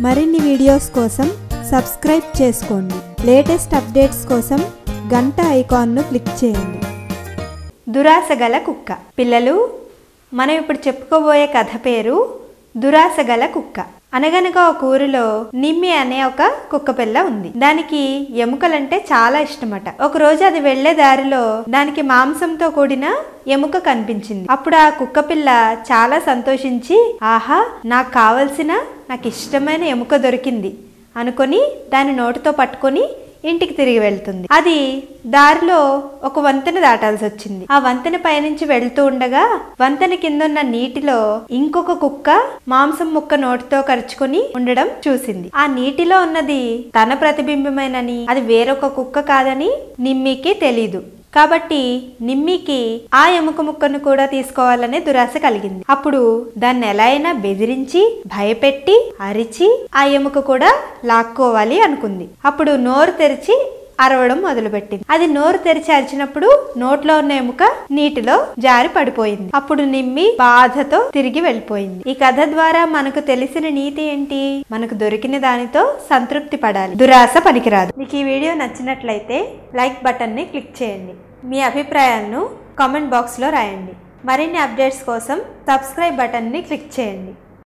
మరిన్ని వీడియోస్ కోసం సబ్స్క్రైబ్ చేసుకోండి లేటెస్ట్ అప్డేట్స్ కోసం గంట ఐకాన్ను క్లిక్ చేయండి దురాశ గల కుక్క పిల్లలు మనం ఇప్పుడు చెప్పుకోబోయే కథ పేరు దురాశ గల కుక్క అనగనగా ఒక ఊరిలో నిమ్మి అనే ఒక కుక్క పిల్ల ఉంది దానికి ఎముకలంటే చాలా ఇష్టమట ఒక రోజు అది వెళ్లే దారిలో దానికి మాంసంతో కూడిన ఎముక కనిపించింది అప్పుడు ఆ కుక్క పిల్ల చాలా సంతోషించి ఆహా నాకు కావలసిన నాకు ఇష్టమైన ఎముక దొరికింది అనుకొని దాని నోటితో పట్టుకొని ఇంటికి తిరిగి వెళ్తుంది అది దారిలో ఒక వంతెన దాటాల్సి వచ్చింది ఆ వంతెన పైనుంచి వెళ్తూ ఉండగా వంతెన కింద ఉన్న నీటిలో ఇంకొక కుక్క మాంసం ముక్క నోటితో కరుచుకొని ఉండడం చూసింది ఆ నీటిలో ఉన్నది తన ప్రతిబింబమేనని అది వేరొక కుక్క కాదని నిమ్మికి తెలీదు కాబట్టి నిమ్మికి ఆ ఎముక ముక్కను కూడా తీసుకోవాలనే దురాశ కలిగింది అప్పుడు దాన్ని ఎలా అయినా బెదిరించి భయపెట్టి అరిచి ఆ ఎముక కూడా లాక్కోవాలి అనుకుంది అప్పుడు నోరు తెరిచి అరవడం మొదలుపెట్టింది అది నోరు తెరిచి అరిచినప్పుడు నోట్లో ఉన్న ఎముక నీటిలో జారి పడిపోయింది అప్పుడు నిమ్మి బాధతో తిరిగి వెళ్ళిపోయింది ఈ కథ ద్వారా మనకు తెలిసిన నీతి ఏంటి మనకు దొరికిన దానితో సంతృప్తి పడాలి దురాశ పనికిరాదు మీకు ఈ వీడియో నచ్చినట్లయితే లైక్ బటన్ ని క్లిక్ చేయండి మీ అభిప్రాయాలను కామెంట్ బాక్స్ లో రాయండి మరిన్ని అప్డేట్స్ కోసం సబ్స్క్రైబ్ బటన్ ని క్లిక్ చేయండి